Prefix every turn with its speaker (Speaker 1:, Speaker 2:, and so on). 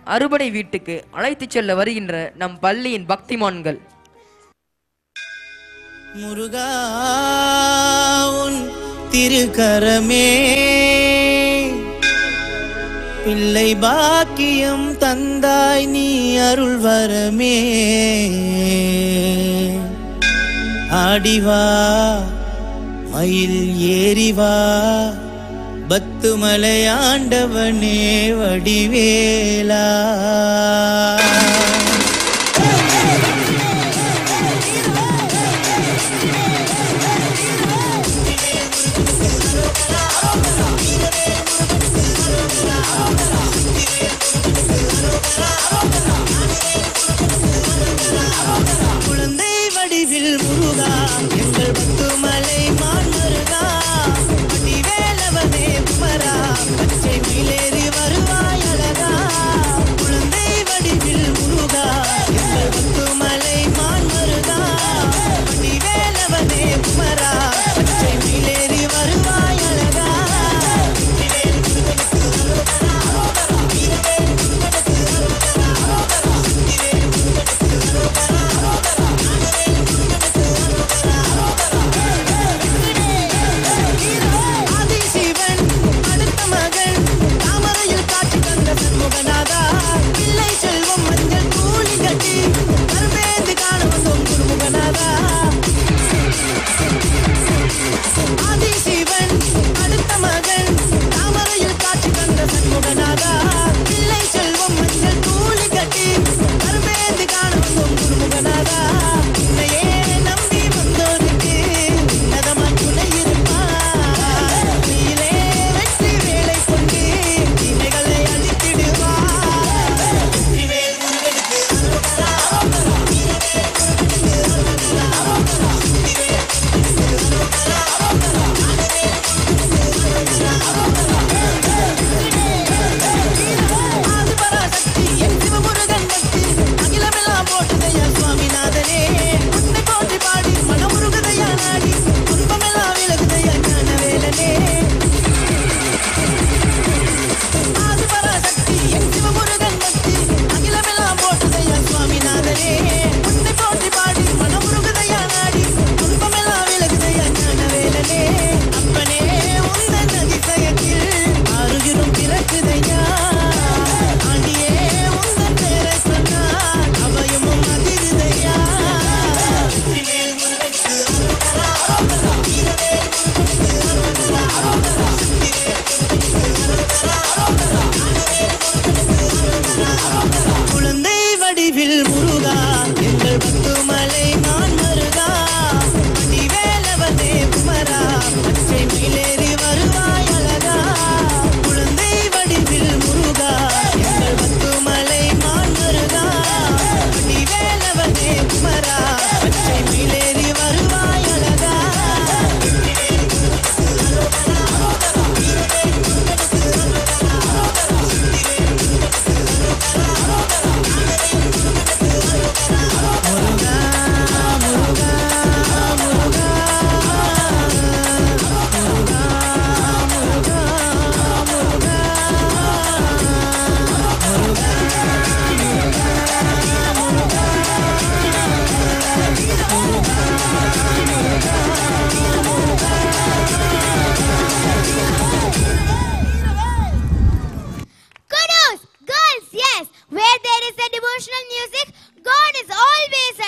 Speaker 1: அறுபடை வீட்டுக்கு அழைத்துச் செல்ல வருகின்ற நம் பள்ளியின் பக்திமான்கள்
Speaker 2: முருகா உன் திருக்கரமே பிள்ளை பாக்கியம் தந்தாய் நீ அருள் வரமே ஆடிவா மயில் ஏறிவா பத்துமலை ஆண்டவனே வடிவேலா குழந்தை வடிவில் முருகா எங்கள் பத்துமலை மான்மருகா வடிவேலவனே குமரா பச்சை மேலேறி வருவாய் அழகா குழந்தை வடிவில் முருகா எங்கள் பத்துமலை மான்மருகா வடிவேலவனே குமரா பச்சை மேலேறி வருவாய் அழகா ஆதிசிவன் அடுத்த மகன் தாமரையில் காட்சி தந்த சண்முகநாதா பிள்ளை செல்வம் மஞ்சள் கூலி கட்டி கருமேந்து காண வந்தோம் குருமுகநாதா ஆதிசிவன் அடுத்த மகன் தாமரையில் காட்சி தந்த சண்முகநாதா பிள்ளை செல்வம் மஞ்சள் கூலி கட்டி கருமேந்து காண வந்தோம் குருமுகநாதா உன்னையே நம்பி வந்தோருக்கு உன்னதமா துணை இருப்பார் நீலே வெற்றி வேலை கொண்டு இமைகளை அழித்திடுவார் வெற்றிவேல் முருகனுக்கு ஆதிபராசக்தி என் சிவமுருகன் பக்தி அகிலமெல்லாம் போட்டுதையா சுவாமிநாதனே உன்னை போற்றி பாடி மனமுருகதையா நாடி துன்பமெல்லாம் விலகுதையா ஞானவேலனே ஆதிபராசக்தி என் சிவமுருகன் பக்தி அகிலமெல்லாம் போட்டுதையா சுவாமிநாதனே உன்னை போற்றி பாடி மனமுருகதையா நாடி துன்பமெல்லாம் விலகுதையா ஞானவேலனே அப்பனே உந்தன் அதிசயத்தில் ஆறுகிரும் பிறக்குதையா ஆண்டியே உந்தன் பேரை சொன்னார் அபயமும் அதிருதையா வெற்றிவேல் முருகனுக்கு குழந்தை வடிவில் முருகா எங்கள் பத்துமலை நான் மருகா வடிவேலவனே குமரா பச்சை மேலேறி வருவாய் அழகா குழந்தை வடிவில் முருகா எங்கள் பத்துமலை நான் மருகா வடிவேலவனே குமரா பச்சை மேலேறி வருவாய் அழகா முருகா முருகா முருகா முருகா முருகா முருகா
Speaker 3: Kudos, girls, yes. Where there is a devotional music, God is always